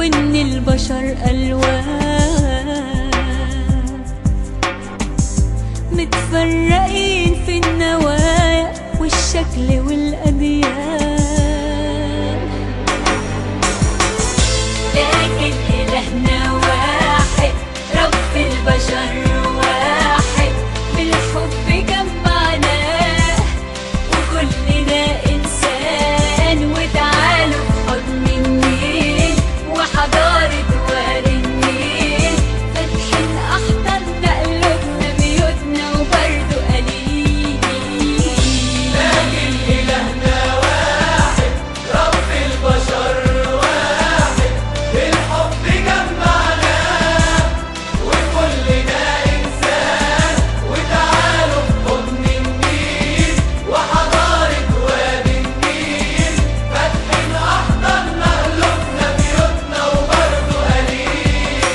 وإن البشر ألوان متفرقين في النوايا والشكل والأديان لكن إلهنا واحد رب البشر واحد بالحب جمعناه وكلنا إنسان وتعالوا في حضن النيل وحضارة وادي النيل فاتحين أحضاننا قلوبنا بيوتنا وبرضه قليل إلهنا واحد رب البشر واحد بالحب جمعنا وكلنا إنسان وتعالوا في حضن النيل وحضارة وادي النيل فاتحين أحضاننا قلوبنا بيوتنا وبرضه قليل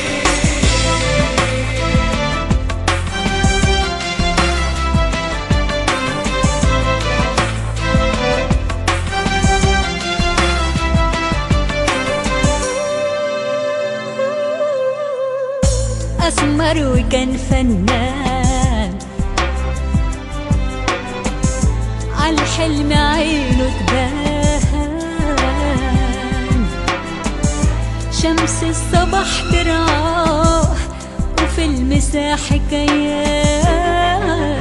أسمر وكان فنان عالحلم عينه تبان شمس الصبح ترعاه وفي المساح حكايات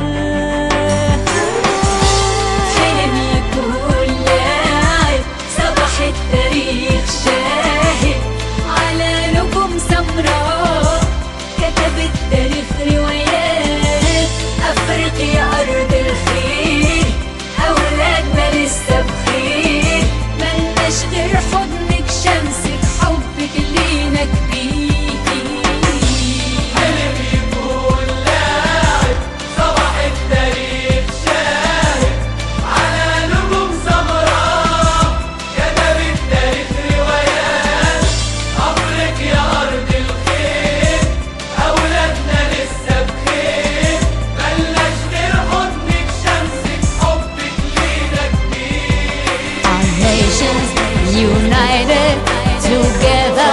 حلم يكون لاعب صباح التاريخ شاهد على نجوم سمراء كتب التاريخ روايات أفريقيا أرض الخير أولادنا لسه بخير ملناش غير حضنك شمسك حبك لينا كبير حلم يكون لاعب صباح التاريخ شاهد على نجوم سمراء كتب التاريخ روايات أفريقيا أرض الخير أولادنا لسه بخير ملناش غير حضنك شمسك حبك لينا كبير Our nations united together.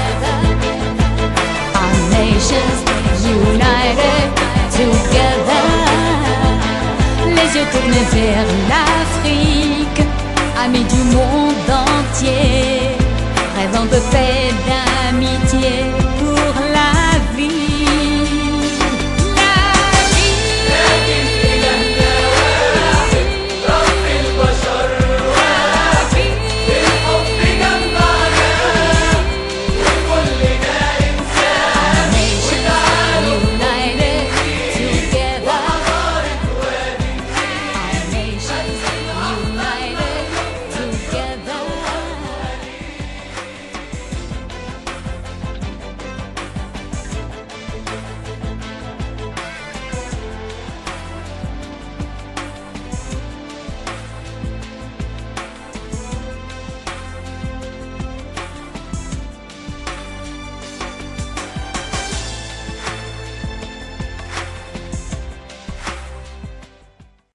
Our nations united together. Les yeux tournés vers l'Afrique, amis du monde entier.